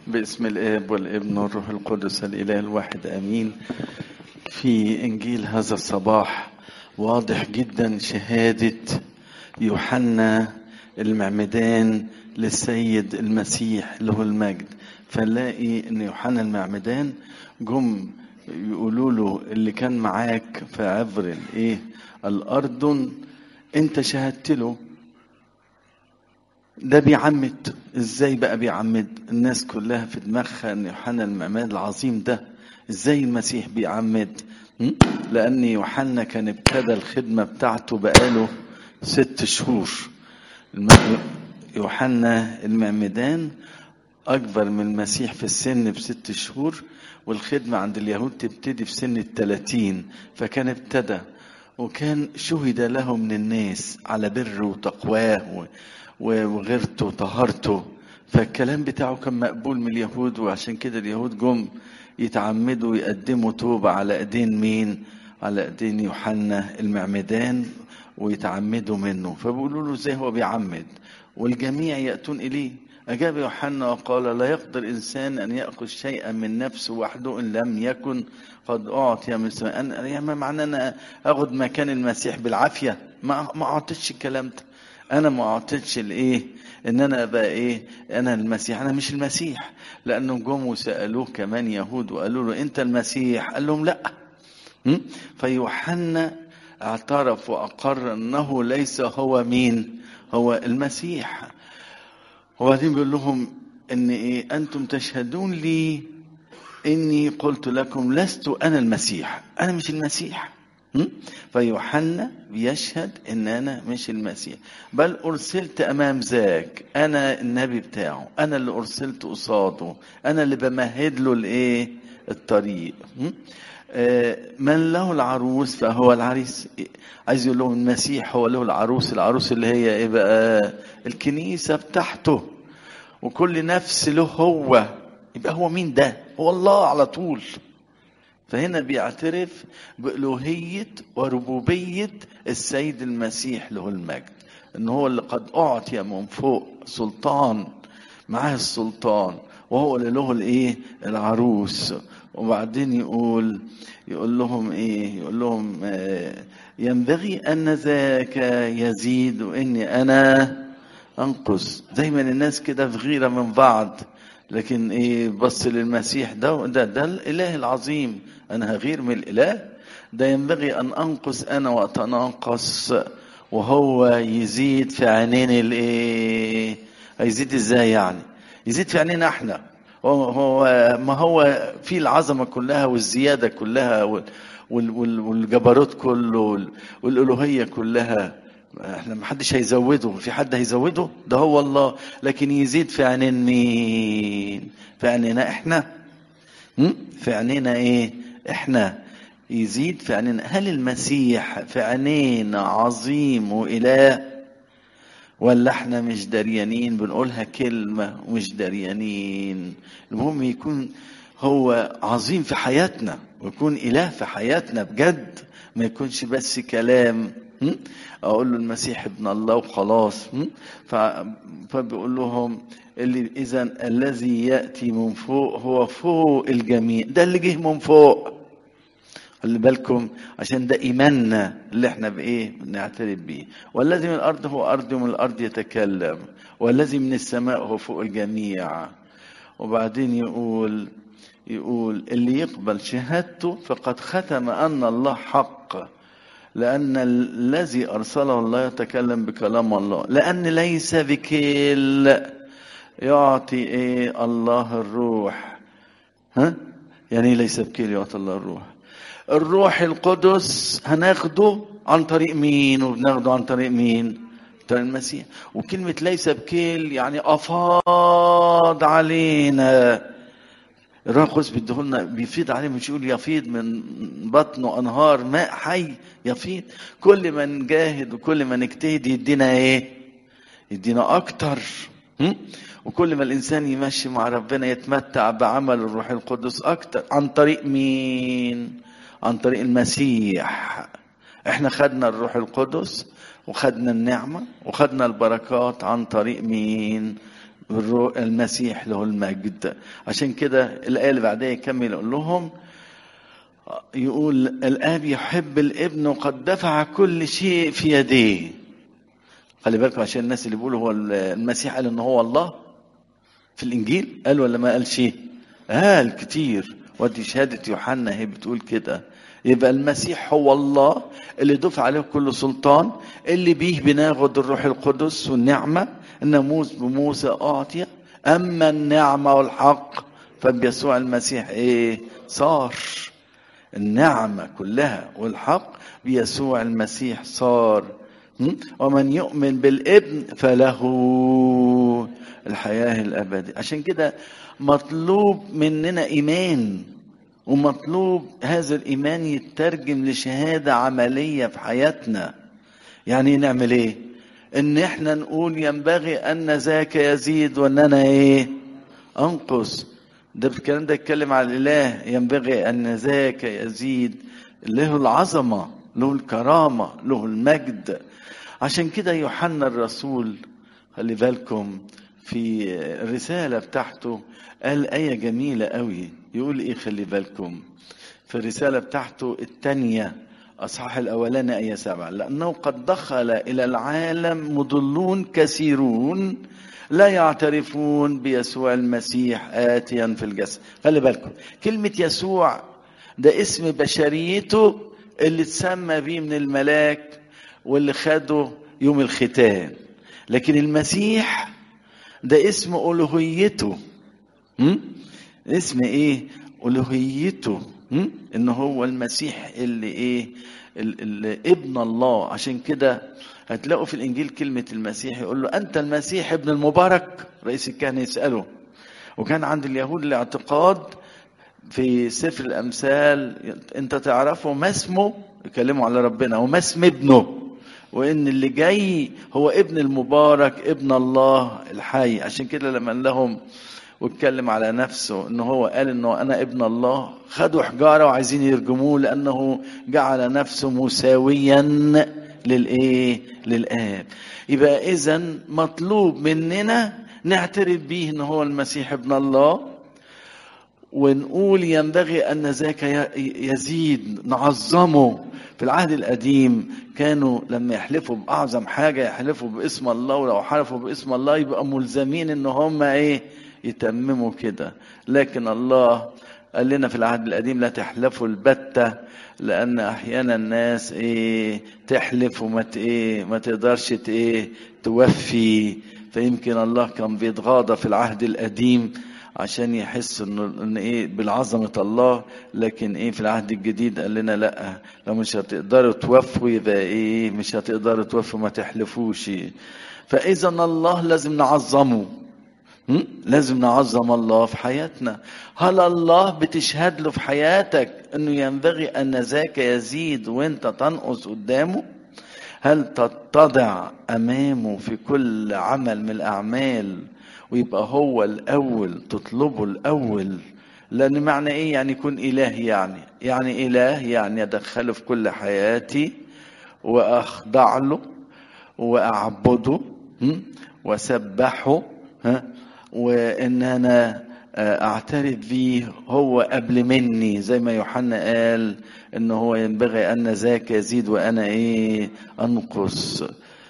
باسم الاب والابن والروح القدس الاله الواحد امين في انجيل هذا الصباح واضح جدا شهاده يوحنا المعمدان للسيد المسيح له المجد فنلاقي ان يوحنا المعمدان جم يقولوا له اللي كان معاك في عبر الايه الاردن انت شهدت له ده بيعمد ازاي بقى بيعمد الناس كلها في دماغها ان يوحنا المعماد العظيم ده ازاي المسيح بيعمد م? لان يوحنا كان ابتدى الخدمه بتاعته بقاله ست شهور الم- يوحنا المعمدان اكبر من المسيح في السن بست شهور والخدمه عند اليهود تبتدي في سن الثلاثين فكان ابتدى وكان شهد له من الناس على بره وتقواه و- و- وغيرته وطهارته فالكلام بتاعه كان مقبول من اليهود وعشان كده اليهود جم يتعمدوا يقدموا توبة على ايدين مين على ايدين يوحنا المعمدان ويتعمدوا منه فبيقولوا له ازاي هو بيعمد والجميع يأتون إليه أجاب يوحنا وقال لا يقدر إنسان أن يأخذ شيئا من نفسه وحده إن لم يكن قد أعطي من السماء أنا يعني ما معنى أنا أخذ مكان المسيح بالعافية ما ما أعطيتش الكلام ده أنا ما أعطيتش الإيه إن أنا أبقى إيه أنا المسيح أنا مش المسيح لأنهم جم وسألوه كمان يهود وقالوا له أنت المسيح قال لهم لأ م? فيوحنا اعترف وأقر أنه ليس هو مين هو المسيح وبعدين بيقول لهم ان ايه انتم تشهدون لي اني قلت لكم لست انا المسيح انا مش المسيح م? فيوحنا بيشهد ان انا مش المسيح بل ارسلت امام ذاك انا النبي بتاعه انا اللي ارسلت قصاده انا اللي بمهد له الايه الطريق م? آه، من له العروس فهو العريس عايز يقول لهم المسيح هو له العروس العروس اللي هي ايه بقى الكنيسه بتاعته وكل نفس له هو يبقى هو مين ده هو الله على طول فهنا بيعترف بألوهية وربوبية السيد المسيح له المجد ان هو اللي قد اعطي من فوق سلطان معاه السلطان وهو اللي له الايه العروس وبعدين يقول يقول لهم ايه يقول لهم آه، ينبغي ان ذاك يزيد واني انا انقص دايما الناس كده في غيره من بعض لكن ايه بص للمسيح ده ده ده الاله العظيم انا هغير من الاله ده ينبغي ان انقص انا واتناقص وهو يزيد في عينين الايه هيزيد ازاي يعني يزيد في عينينا احنا هو هو ما هو في العظمه كلها والزياده كلها وال وال وال والجبروت كله وال- والالوهيه كلها احنا ما حدش هيزوده في حد هيزوده ده هو الله لكن يزيد في عينين مين في عينينا احنا م? في عينينا ايه احنا يزيد في عينينا هل المسيح في عينينا عظيم واله ولا احنا مش دريانين بنقولها كلمة ومش دريانين المهم يكون هو عظيم في حياتنا ويكون إله في حياتنا بجد ما يكونش بس كلام م? أقول له المسيح ابن الله وخلاص م? ف- فبيقول لهم اللي إذا الذي يأتي من فوق هو فوق الجميع ده اللي جه من فوق خلي بالكم عشان ده ايماننا اللي احنا بايه بنعترف بيه والذي من الارض هو ارض ومن الارض يتكلم والذي من السماء هو فوق الجميع وبعدين يقول يقول اللي يقبل شهادته فقد ختم ان الله حق لأن الذي أرسله الله يتكلم بكلام الله لأن ليس بكل يعطي إيه الله الروح ها يعني إيه ليس بكيل يعطي الله الروح الروح القدس هناخده عن طريق مين وبناخده عن طريق مين طريق المسيح وكلمة ليس بكيل يعني أفاض علينا الروح القدس بيديهولنا بيفيض عليه مش يقول يفيض من بطنه انهار ماء حي يفيض كل ما نجاهد وكل ما نجتهد يدينا ايه يدينا اكتر م? وكل ما الانسان يمشي مع ربنا يتمتع بعمل الروح القدس اكتر عن طريق مين عن طريق المسيح احنا خدنا الروح القدس وخدنا النعمة وخدنا البركات عن طريق مين المسيح له المجد عشان كده الآية اللي بعدها يكمل يقول لهم يقول الآب يحب الابن وقد دفع كل شيء في يديه خلي بالكم عشان الناس اللي بيقولوا هو المسيح قال ان هو الله في الانجيل قال ولا ما قال شيء قال كتير ودي شهادة يوحنا هي بتقول كده يبقى المسيح هو الله اللي دفع عليه كل سلطان اللي بيه بناخد الروح القدس والنعمة الناموس بموسى أعطي أما النعمة والحق فبيسوع المسيح إيه صار النعمة كلها والحق بيسوع المسيح صار ومن يؤمن بالابن فله الحياة الأبدية عشان كده مطلوب مننا إيمان ومطلوب هذا الإيمان يترجم لشهادة عملية في حياتنا يعني نعمل إيه إن إحنا نقول ينبغي أن ذاك يزيد وأننا إيه أنقص ده الكلام ده يتكلم على الإله ينبغي أن ذاك يزيد له العظمة له الكرامة له المجد عشان كده يوحنا الرسول خلي بالكم في الرسالة بتاعته قال آية جميلة قوي يقول إيه خلي بالكم في الرسالة بتاعته الثانية أصحاح الأولاني آية سبعة لأنه قد دخل إلى العالم مضلون كثيرون لا يعترفون بيسوع المسيح آتيا في الجسد خلي بالكم كلمة يسوع ده اسم بشريته اللي اتسمى بيه من الملاك واللي خده يوم الختان لكن المسيح ده اسم ألوهيته م? اسم ايه ألوهيته م? ان هو المسيح اللي ايه اللي ابن الله عشان كده هتلاقوا في الانجيل كلمة المسيح يقول له انت المسيح ابن المبارك رئيس الكهنة يسأله وكان عند اليهود الاعتقاد في سفر الامثال انت تعرفه ما اسمه يكلموا على ربنا وما اسم ابنه وان اللي جاي هو ابن المبارك ابن الله الحي عشان كده لما قال لهم واتكلم على نفسه ان هو قال انه انا ابن الله خدوا حجاره وعايزين يرجموه لانه جعل نفسه مساويا للايه للاب يبقى اذا مطلوب مننا نعترف بيه ان هو المسيح ابن الله ونقول ينبغي ان ذاك يزيد نعظمه في العهد القديم كانوا لما يحلفوا باعظم حاجه يحلفوا باسم الله ولو حلفوا باسم الله يبقى ملزمين ان هم ايه يتمموا كده لكن الله قال لنا في العهد القديم لا تحلفوا البتة لأن أحيانا الناس إيه تحلف وما إيه ما تقدرش إيه توفي فيمكن الله كان بيتغاضى في العهد القديم عشان يحس انه ان ايه بالعظمه الله لكن ايه في العهد الجديد قال لنا لا لو مش هتقدروا توفوا يبقى ايه مش هتقدروا توفوا ما تحلفوش فاذا الله لازم نعظمه لازم نعظم الله في حياتنا هل الله بتشهد له في حياتك انه ينبغي ان ذاك يزيد وانت تنقص قدامه هل تتضع امامه في كل عمل من الاعمال ويبقى هو الاول تطلبه الاول لان معنى ايه يعني يكون اله يعني يعني اله يعني ادخله في كل حياتي واخضع له واعبده واسبحه ها وان انا اعترف بيه هو قبل مني زي ما يوحنا قال ان هو ينبغي ان ذاك يزيد وانا ايه انقص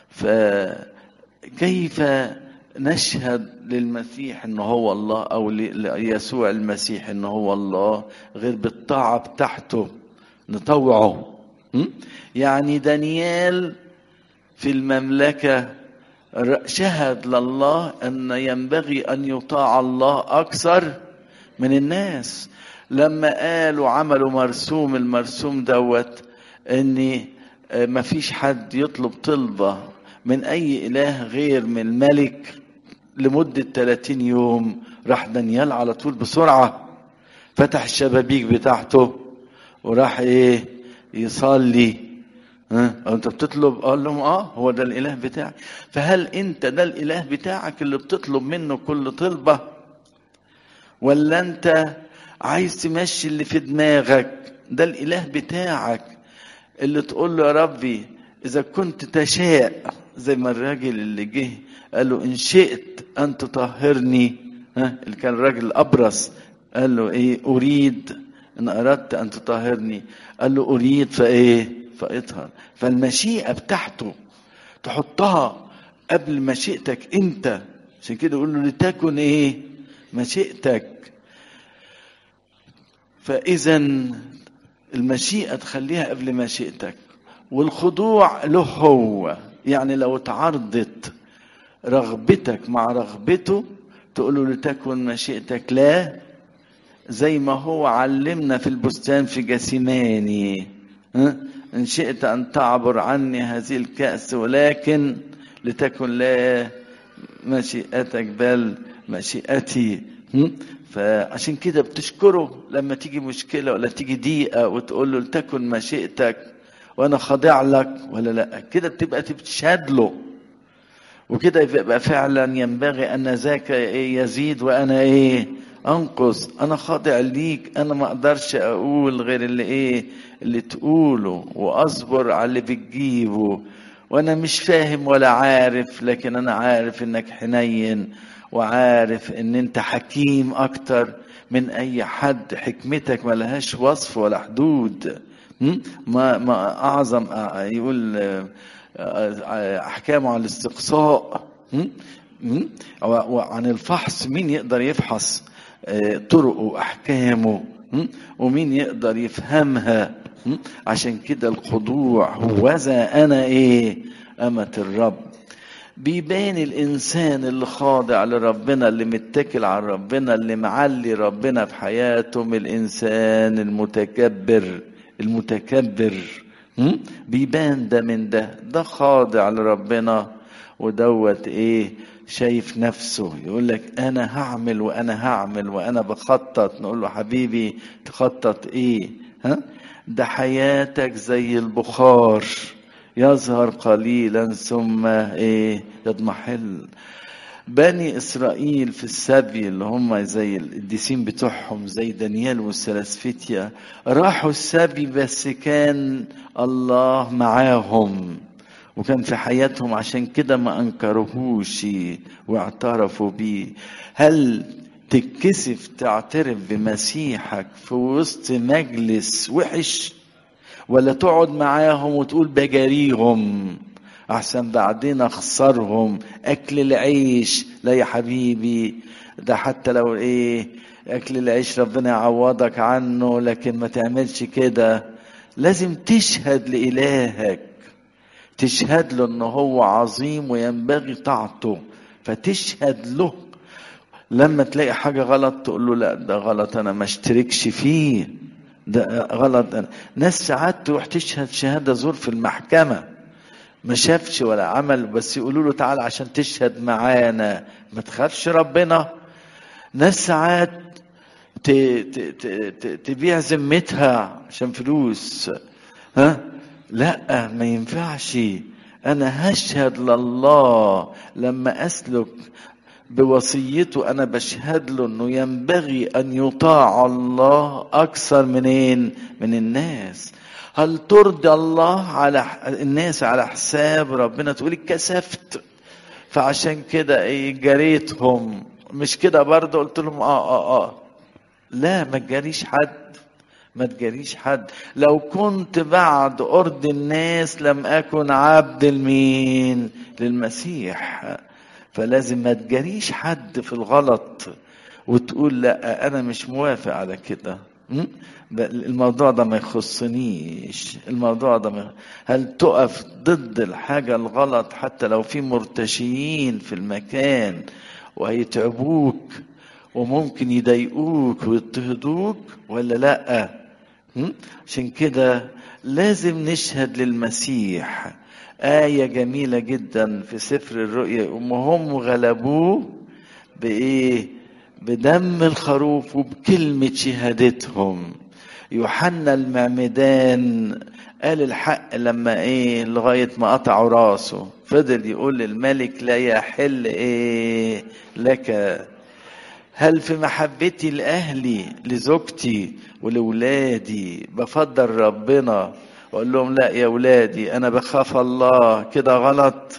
فكيف نشهد للمسيح ان هو الله او ليسوع المسيح ان هو الله غير بالطاعه بتاعته نطوعه يعني دانيال في المملكه شهد لله ان ينبغي ان يطاع الله اكثر من الناس لما قالوا عملوا مرسوم المرسوم دوت ان ما فيش حد يطلب طلبه من اي اله غير من الملك لمدة 30 يوم راح دانيال على طول بسرعة فتح الشبابيك بتاعته وراح ايه يصلي ها انت بتطلب قال لهم اه هو ده الاله بتاعك فهل انت ده الاله بتاعك اللي بتطلب منه كل طلبه ولا انت عايز تمشي اللي في دماغك ده الاله بتاعك اللي تقول له يا ربي اذا كنت تشاء زي ما الراجل اللي جه قال له ان شئت ان تطهرني ها اللي كان الراجل الابرص قال له ايه اريد ان اردت ان تطهرني قال له اريد فايه فاطهر فالمشيئه بتاعته تحطها قبل مشيئتك انت عشان كده يقول له لتكن ايه مشيئتك فاذا المشيئه تخليها قبل مشيئتك والخضوع له هو يعني لو تعرضت رغبتك مع رغبته تقول له لتكن مشيئتك لا زي ما هو علمنا في البستان في جسيماني ها؟ إن شئت أن تعبر عني هذه الكأس ولكن لتكن لا مشيئتك بل مشيئتي هم؟ فعشان كده بتشكره لما تيجي مشكلة ولا تيجي ضيقة وتقول له لتكن مشيئتك وأنا خاضع لك ولا لا كده بتبقى تشهد له وكده يبقى فعلا ينبغي أن ذاك إيه يزيد وأنا إيه أنقص أنا خاضع ليك أنا ما أقدرش أقول غير اللي إيه اللي تقوله وأصبر على اللي بتجيبه وأنا مش فاهم ولا عارف لكن أنا عارف إنك حنين وعارف إن أنت حكيم أكتر من أي حد حكمتك ملهاش وصف ولا حدود ما ما أعظم يقول أحكامه عن الاستقصاء وعن الفحص مين يقدر يفحص طرقه وأحكامه ومين يقدر يفهمها عشان كده الخضوع هوذا أنا إيه أمة الرب بيبان الإنسان اللي خاضع لربنا اللي متكل على ربنا اللي معلي ربنا في حياته من الإنسان المتكبر المتكبر بيبان ده من ده ده خاضع لربنا ودوت ايه شايف نفسه يقول لك انا هعمل وانا هعمل وانا بخطط نقول له حبيبي تخطط ايه ها ده حياتك زي البخار يظهر قليلا ثم ايه يضمحل بني اسرائيل في السبي اللي هم زي القديسين بتوعهم زي دانيال والسلاسفتيا راحوا السبي بس كان الله معاهم وكان في حياتهم عشان كده ما انكروهوش واعترفوا بيه هل تتكسف تعترف بمسيحك في وسط مجلس وحش ولا تقعد معاهم وتقول بجاريهم احسن بعدين اخسرهم اكل العيش لا يا حبيبي ده حتى لو ايه اكل العيش ربنا يعوضك عنه لكن ما تعملش كده لازم تشهد لالهك تشهد له ان هو عظيم وينبغي طاعته فتشهد له لما تلاقي حاجة غلط تقول له لا ده غلط أنا ما اشتركش فيه ده غلط أنا. ناس ساعات تروح تشهد شهادة زور في المحكمة ما شافش ولا عمل بس يقولوا له تعال عشان تشهد معانا ما تخافش ربنا ناس ساعات ت... ت... ت... ت... تبيع ذمتها عشان فلوس ها لا ما ينفعش انا هشهد لله لما اسلك بوصيته انا بشهد له انه ينبغي ان يطاع الله اكثر منين من الناس هل ترضي الله على الناس على حساب ربنا تقول اتكسفت فعشان كده ايه جريتهم مش كده برضه قلت لهم اه اه اه لا ما تجاريش حد ما تجاريش حد لو كنت بعد أرض الناس لم أكن عبد المين للمسيح فلازم ما تجاريش حد في الغلط وتقول لا أنا مش موافق على كده الموضوع ده ما يخصنيش الموضوع ده ما هل تقف ضد الحاجة الغلط حتى لو في مرتشيين في المكان وهيتعبوك وممكن يضايقوك ويضطهدوك ولا لا عشان كده لازم نشهد للمسيح آية جميلة جدا في سفر الرؤيا هم غلبوه بإيه بدم الخروف وبكلمة شهادتهم يوحنا المعمدان قال الحق لما ايه لغاية ما قطعوا راسه فضل يقول للملك لا يحل ايه لك هل في محبتي لأهلي لزوجتي ولولادي بفضل ربنا واقول لهم لا يا ولادي انا بخاف الله كده غلط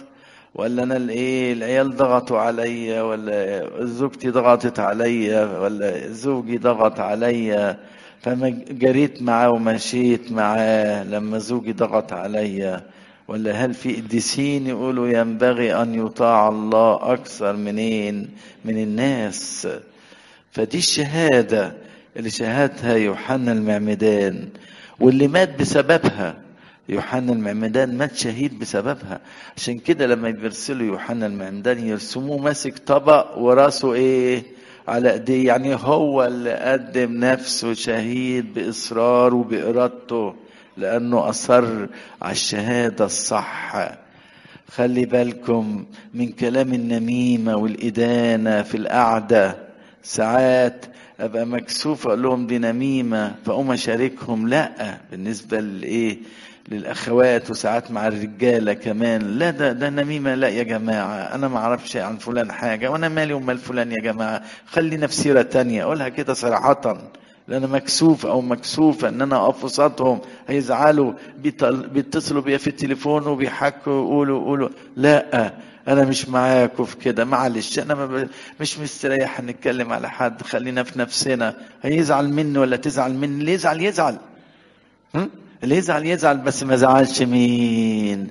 ولا انا الايه العيال ضغطوا عليا ولا زوجتي ضغطت عليا ولا زوجي ضغط عليا فما جريت معاه ومشيت معاه لما زوجي ضغط عليا ولا هل في قديسين يقولوا ينبغي ان يطاع الله اكثر منين من الناس فدي الشهاده اللي شهدها يوحنا المعمدان واللي مات بسببها يوحنا المعمدان مات شهيد بسببها عشان كده لما بيرسلوا يوحنا المعمدان يرسموه ماسك طبق وراسه ايه على ايديه يعني هو اللي قدم نفسه شهيد باصرار وبارادته لانه اصر على الشهاده الصح خلي بالكم من كلام النميمه والادانه في القعده ساعات ابقى مكسوف اقول لهم دي نميمه فاقوم اشاركهم لا بالنسبه لايه للاخوات وساعات مع الرجاله كمان لا ده ده نميمه لا يا جماعه انا ما اعرفش عن فلان حاجه وانا مالي ومال فلان يا جماعه خلينا في سيره تانية اقولها كده صراحه لان مكسوف او مكسوفه ان انا اقف وسطهم هيزعلوا بيتصلوا بيا في التليفون وبيحكوا ويقولوا يقولوا لا انا مش معاكم في كده معلش انا مش مستريح نتكلم على حد خلينا في نفسنا هيزعل مني ولا تزعل مني اللي يزعل يزعل م? اللي يزعل يزعل بس ما زعلش مين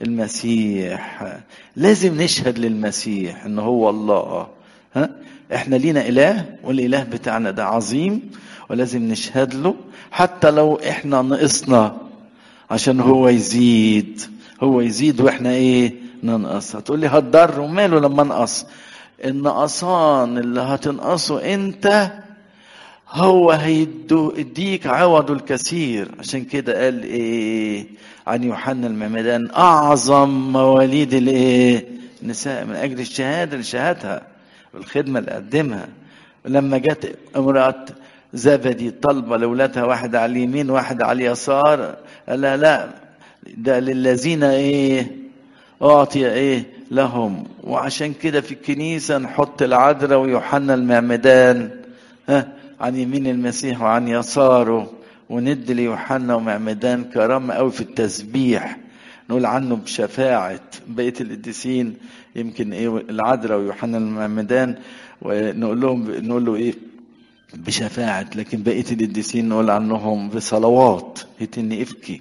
المسيح لازم نشهد للمسيح ان هو الله ها احنا لينا اله والاله بتاعنا ده عظيم ولازم نشهد له حتى لو احنا نقصنا عشان هو يزيد هو يزيد واحنا ايه ننقص هتقول لي هتضر وماله لما انقص النقصان اللي هتنقصه انت هو هيديك عوضه الكثير عشان كده قال ايه عن يوحنا المعمدان اعظم مواليد الايه النساء من اجل الشهاده اللي شهدها والخدمه اللي قدمها لما جت امراه زبدي طلبة لولادها واحد على اليمين واحد على اليسار قال لا لا ده للذين ايه اعطي ايه لهم وعشان كده في الكنيسة نحط العذراء ويوحنا المعمدان ها عن يمين المسيح وعن يساره وندي ليوحنا ومعمدان كرامة قوي في التسبيح نقول عنه بشفاعة بقية القديسين يمكن ايه العذراء ويوحنا المعمدان ونقول لهم نقول له ايه بشفاعة لكن بقية القديسين نقول عنهم بصلوات هتني افكي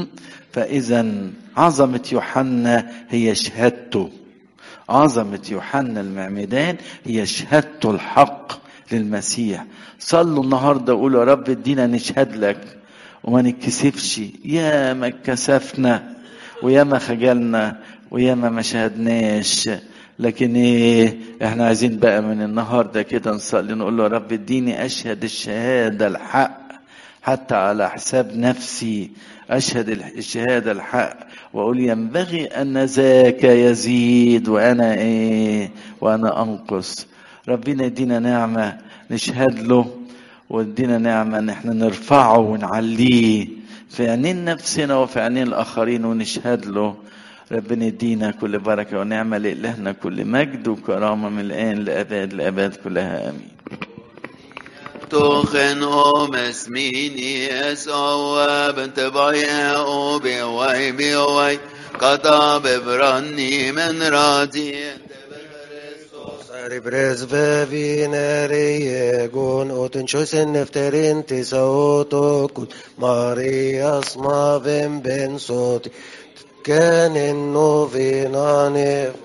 فإذا عظمة يوحنا هي شهادته عظمة يوحنا المعمدان هي شهادته الحق للمسيح صلوا النهاردة وقولوا يا رب ادينا نشهد لك وما نتكسفش يا ما اتكسفنا ويا ما خجلنا ويا ما ما شهدناش لكن ايه احنا عايزين بقى من النهارده كده نصلي نقول له يا رب اديني اشهد الشهاده الحق حتى على حساب نفسي اشهد الشهاده الحق واقول ينبغي ان ذاك يزيد وانا ايه وانا انقص ربنا يدينا نعمه نشهد له وادينا نعمه ان احنا نرفعه ونعليه في عينين نفسنا وفي عينين الاخرين ونشهد له ربنا يدينا كل بركة ونعمة لإلهنا كل مجد وكرامة من الآن لأباد لأباد كلها آمين توخن أومس ميني يسوى بنت بايا أوبي واي بي واي قطع ببرني من راضي Ribres vevinere gun oten chosen nefterin tisauto kul Maria smavem ben soti كان النوفيناني